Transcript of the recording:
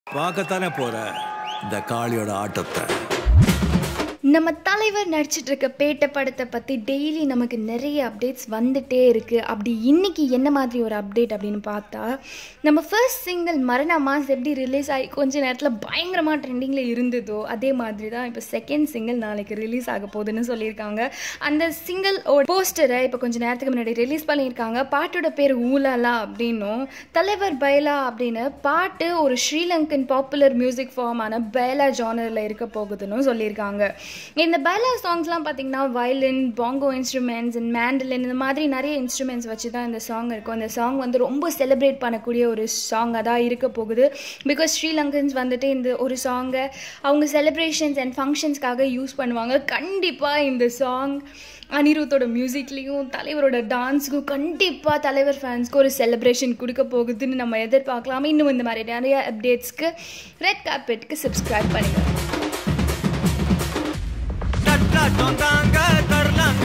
பார்க்கத்தானே போற இந்த காளியோட ஆட்டத்தை நம்ம தலைவர் நடிச்சிட்டு இருக்க பேட்ட படத்தை பற்றி டெய்லி நமக்கு நிறைய அப்டேட்ஸ் வந்துட்டே இருக்குது அப்படி இன்னைக்கு என்ன மாதிரி ஒரு அப்டேட் அப்படின்னு பார்த்தா நம்ம ஃபர்ஸ்ட் சிங்கிள் மரண மாஸ் எப்படி ரிலீஸ் ஆகி கொஞ்ச நேரத்தில் பயங்கரமாக ட்ரெண்டிங்கில் இருந்ததோ அதே மாதிரி தான் இப்போ செகண்ட் சிங்கிள் நாளைக்கு ரிலீஸ் ஆக போகுதுன்னு சொல்லியிருக்காங்க அந்த சிங்கிள் போஸ்டரை இப்போ கொஞ்ச நேரத்துக்கு முன்னாடி ரிலீஸ் பண்ணியிருக்காங்க பாட்டோட பேர் ஊலாலா அப்படின்னும் தலைவர் பைலா அப்படின்னு பாட்டு ஒரு ஸ்ரீலங்கன் பாப்புலர் மியூசிக் ஃபார்மான பேலா ஜானரில் இருக்க போகுதுன்னு சொல்லியிருக்காங்க இந்த பேலா சாங்ஸ்லாம் பார்த்தீங்கன்னா violin bongo instruments and mandolin இந்த மாதிரி நிறைய இன்ஸ்ட்ருமெண்ட்ஸ் வச்சு தான் இந்த சாங் இருக்கும் இந்த சாங் வந்து ரொம்ப செலிப்ரேட் பண்ணக்கூடிய ஒரு சாங்காக தான் இருக்க போகுது பிகாஸ் ஸ்ரீலங்கன்ஸ் வந்துட்டு இந்த ஒரு சாங்கை அவங்க செலிப்ரேஷன்ஸ் அண்ட் ஃபங்க்ஷன்ஸ்க்காக யூஸ் பண்ணுவாங்க கண்டிப்பாக இந்த சாங் அனிருத்தோட மியூசிக்லேயும் தலைவரோட டான்ஸுக்கும் கண்டிப்பாக தலைவர் ஃபேன்ஸ்க்கு ஒரு செலிப்ரேஷன் கொடுக்க போகுதுன்னு நம்ம எதிர்பார்க்கலாம் இன்னும் இந்த மாதிரி நிறைய அப்டேட்ஸ்க்கு ரெட் கார்பெட்க்கு சப்ஸ்கிரைப் பண்ணுங்கள் தட்டாட்டம் தான்